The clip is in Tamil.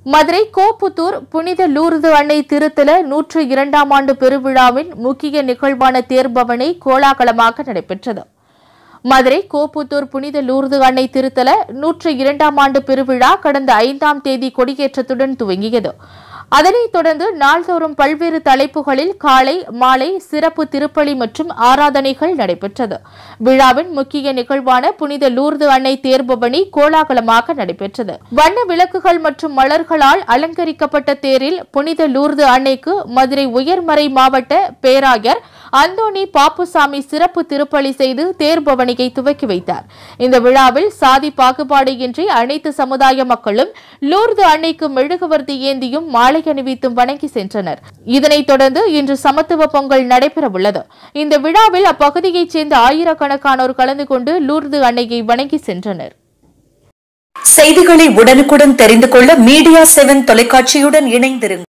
மதுரை கோப்புத்தூர் புனித லூர்து அன்னை திருத்தல நூற்று இரண்டாம் ஆண்டு பெருவிழாவின் முக்கிய நிகழ்வான தேர்பவனி கோலாகலமாக நடைபெற்றது மதுரை கோப்புத்தூர் புனித லூர்து அன்னை திருத்தல நூற்று இரண்டாம் ஆண்டு பெருவிழா கடந்த ஐந்தாம் தேதி கொடியேற்றத்துடன் துவங்கியது அதனைத் தொடர்ந்து நாள்தோறும் பல்வேறு தலைப்புகளில் காலை மாலை சிறப்பு திருப்பலி மற்றும் ஆராதனைகள் நடைபெற்றது விழாவின் முக்கிய நிகழ்வான புனித லூர்து அன்னை தேர்பவனி கோலாகலமாக நடைபெற்றது வண்ண விளக்குகள் மற்றும் மலர்களால் அலங்கரிக்கப்பட்ட தேரில் புனித லூர்து அன்னைக்கு மதுரை உயர்மறை மாவட்ட பேராயர் அந்தோணி பாப்புசாமி சிறப்பு திருப்பலி செய்து தேர்பவனியை துவக்கி வைத்தார் இந்த விழாவில் சாதி பாகுபாடு இன்றி அனைத்து சமுதாய மக்களும் லூர்து அன்னைக்கு மெழுகுவர்த்தி ஏந்தியும் மாலை அணிவித்தும் வணங்கி சென்றனர் இதனைத் தொடர்ந்து இன்று சமத்துவ பொங்கல் நடைபெறவுள்ளது இந்த விழாவில் அப்பகுதியைச் சேர்ந்த ஆயிரக்கணக்கானோர் கலந்து கொண்டு லூர்து அன்னையை வணங்கி சென்றனர் செய்திகளை உடனுக்குடன் தெரிந்து கொள்ள மீடியா செவன் தொலைக்காட்சியுடன் இணைந்திருங்கள்